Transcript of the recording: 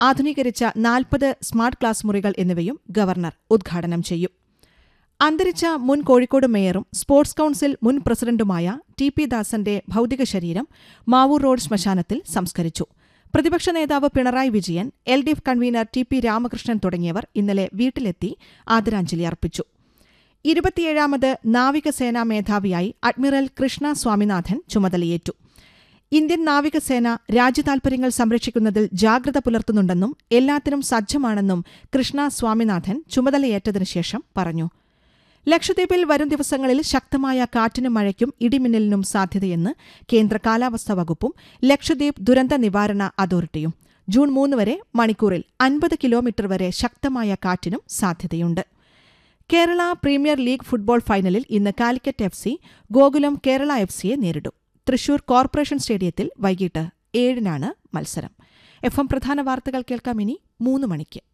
ആധുനീകരിച്ച നാൽപ്പത് smart class മുറികൾ എന്നിവയും ഗവർണർ ഉദ്ഘാടനം ചെയ്യും അന്തരിച്ച മുൻ കോഴിക്കോട് മേയറും സ്പോർട്സ് കൌൺസിൽ മുൻ പ്രസിഡന്റുമായ ടി പി ദാസന്റെ ഭൌതിക ശരീരം മാവൂർ റോഡ് ശ്മശാനത്തിൽ സംസ്കരിച്ചു പ്രതിപക്ഷ നേതാവ് Pinarayi Vijayan L D F convener T P Ramakrishnan തുടങ്ങിയവർ ഇന്നലെ വീട്ടിലെത്തി ആദരാഞ്ജലി അർപ്പിച്ചു ഇരുപത്തിയേഴാമത് നാവികസേനാ മേധാവിയായി അഡ്മിറൽ കൃഷ്ണ സ്വാമിനാഥൻ ചുമതലയേറ്റു ഇന്ത്യൻ നാവികസേന രാജ്യതാൽപര്യങ്ങൾ സംരക്ഷിക്കുന്നതിൽ ജാഗ്രത പുലർത്തുന്നുണ്ടെന്നും എല്ലാത്തിനും സജ്ജമാണെന്നും കൃഷ്ണ സ്വാമിനാഥൻ ചുമതലയേറ്റതിനു ശേഷം പറഞ്ഞു ലക്ഷദ്വീപിൽ വരും ദിവസങ്ങളിൽ ശക്തമായ കാറ്റിനും മഴയ്ക്കും ഇടിമിന്നലിനും സാധ്യതയെന്ന് കേന്ദ്ര കാലാവസ്ഥാ വകുപ്പും ലക്ഷദ്വീപ് ദുരന്ത നിവാരണ അതോറിറ്റിയും ജൂൺ മൂന്ന് വരെ മണിക്കൂറിൽ അൻപത് കിലോമീറ്റർ വരെ ശക്തമായ കാറ്റിനും സാധ്യതയുണ്ട് കേരള പ്രീമിയർ ലീഗ് ഫുട്ബോൾ ഫൈനലിൽ ഇന്ന് Calicut F C Gokulam Kerala F സിയെ നേരിടും തൃശൂർ കോർപ്പറേഷൻ സ്റ്റേഡിയത്തിൽ വൈകിട്ട് ഏഴിനാണ് മത്സരം എഫ് എം പ്രധാന വാർത്തകൾ കേൾക്കാം ഇനി മൂന്ന് മണിക്ക്